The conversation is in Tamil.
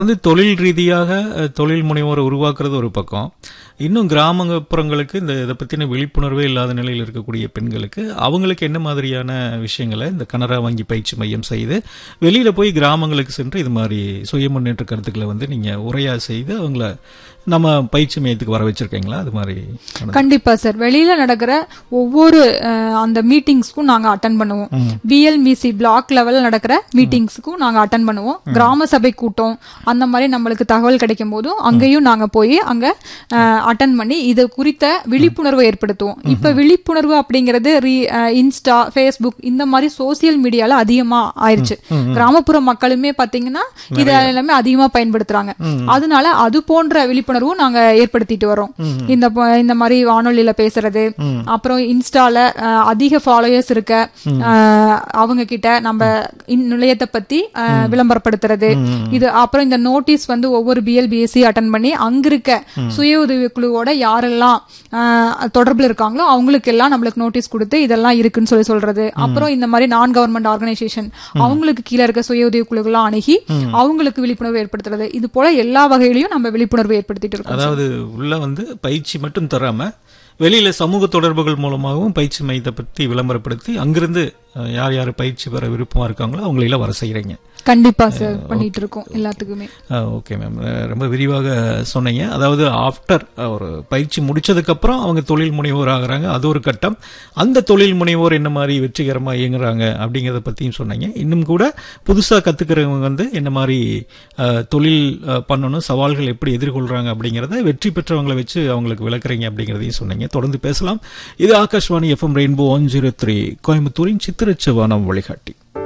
வந்து தொழில் ரீதியாக அஹ், தொழில் முனைவோரை உருவாக்குறது ஒரு பக்கம் இன்னும் கிராமப்புறங்களுக்கு இந்த இதை பற்றின விழிப்புணர்வே இல்லாத நிலையில் இருக்கக்கூடிய பெண்களுக்கு அவங்களுக்கு என்ன மாதிரியான விஷயங்களை இந்த கனரா வங்கி பயிற்சி மையம் செய்து வெளியில் போய் கிராமங்களுக்கு சென்று இது மாதிரி சுய முன்னேற்ற கருத்துக்களை வந்து நீங்கள் உரையா செய்து அவங்கள நம்ம பயிற்சி மையத்துக்கு வர வச்சிருக்கீங்களா அது மாதிரி கண்டிப்பா சார் வெளியில நடக்கிற ஒவ்வொரு அஹ், அந்த மீட்டிங்ஸ்க்கும் நாங்க அட்டன் பண்ணுவோம் பிஎல்மிசி பிளாக் லெவல்ல நடக்கிற மீட்டிங்ஸ்க்கும் நாங்க அட்டன் பண்ணுவோம் கிராம சபை கூட்டம் அந்த மாதிரி நம்மளுக்கு தகவல் கிடைக்கும் போதும் அங்கேயும் நாங்க போய் அங்க அட்டன் பண்ணி இது குறித்த விழிப்புணர்வை ஏற்படுத்துவோம் இப்ப விழிப்புணர்வு அப்படிங்கிறது re- அஹ், இன்ஸ்டா ஃபேஸ்புக் இந்த மாதிரி சோசியல் மீடியால அதிகமா ஆயிருச்சு கிராமப்புற மக்களுமே பாத்தீங்கன்னா இது எல்லாமே அதிகமா பயன்படுத்துறாங்க அதனால அது போன்ற விழிப்புணர்வும் நாங்க ஏற்படுத்திட்டு வரோம் இந்த ப- இந்த மாதிரி வானொலியில பேசுறது அப்புறம் இன்ஸ்டால அஹ், அதிக ஃபாலோயர்ஸ் இருக்க அஹ், அவங்க கிட்ட நம்ம இந் நிலையத்தை பத்தி அஹ், விளம்பரப்படுத்துறது இது அப்புறம் இந்த நோட்டீஸ் வந்து ஒவ்வொரு பிஎல்பிஎஸ்சி அட்டன் பண்ணி அங்க இருக்க சுய உதவி குழுவோட யாரெல்லாம் அஹ், தொடர்புல இருக்காங்களோ அவங்களுக்கு எல்லாம் நம்மளுக்கு நோட்டீஸ் கொடுத்து இதெல்லாம் இருக்குன்னு சொல்லி சொல்றது அப்புறம் இந்த மாதிரி நான் கவர்மெண்ட் ஆர்கனைசேஷன் அவங்களுக்கு கீழே இருக்க சுய உதவி குழுக்கெல்லாம் அணுகி அவங்களுக்கு விழிப்புணர்வு ஏற்படுத்துறது இது போல எல்லா வகையிலையும் நம்ம விழிப்புணர்வு ஏற்படுத்திட்டு இருக்கோம் அதாவது உள்ள வந்து பயிற்சி மட்டும் தராம வெளியில சமூக தொடர்புகள் மூலமாகவும் பயிற்சி மையத்தை பற்றி விளம்பரப்படுத்தி அங்கிருந்து அஹ், யார் யார் பயிற்சி பெற விருப்பமா இருக்காங்களோ அவங்களெல்லாம் வர செய்யறீங்க கண்டிப்பா சார் பண்ணிட்டு இருக்கோம் எல்லாத்துக்குமே ஓகே மேம் ரொம்ப விரிவாக சொன்னீங்க அதாவது ஆஃப்டர் ஒரு பயிற்சி முடிச்சதுக்கு அப்புறம் அவங்க தொழில் முனைவோர் ஆகுறாங்க அது ஒரு கட்டம் அந்த தொழில் முனைவோர் என்ன மாதிரி வெற்றிகரமா இயங்குறாங்க அப்படிங்கறத பத்தியும் சொன்னீங்க இன்னும் கூட புதுசா கத்துக்கிறவங்க வந்து என்ன மாதிரி அஹ், தொழில் அஹ், பண்ணணும் சவால்கள் எப்படி எதிர்கொள்றாங்க அப்படிங்கறத வெற்றி பெற்றவங்களை வச்சு அவங்களுக்கு விளக்குறீங்க அப்படிங்கறதையும் சொன்னீங்க தொடர்ந்து பேசலாம் இது Akashvani FM rainbow one zero three கோயம்புத்தூரின் சித்திரச்சவானம் வழிகாட்டி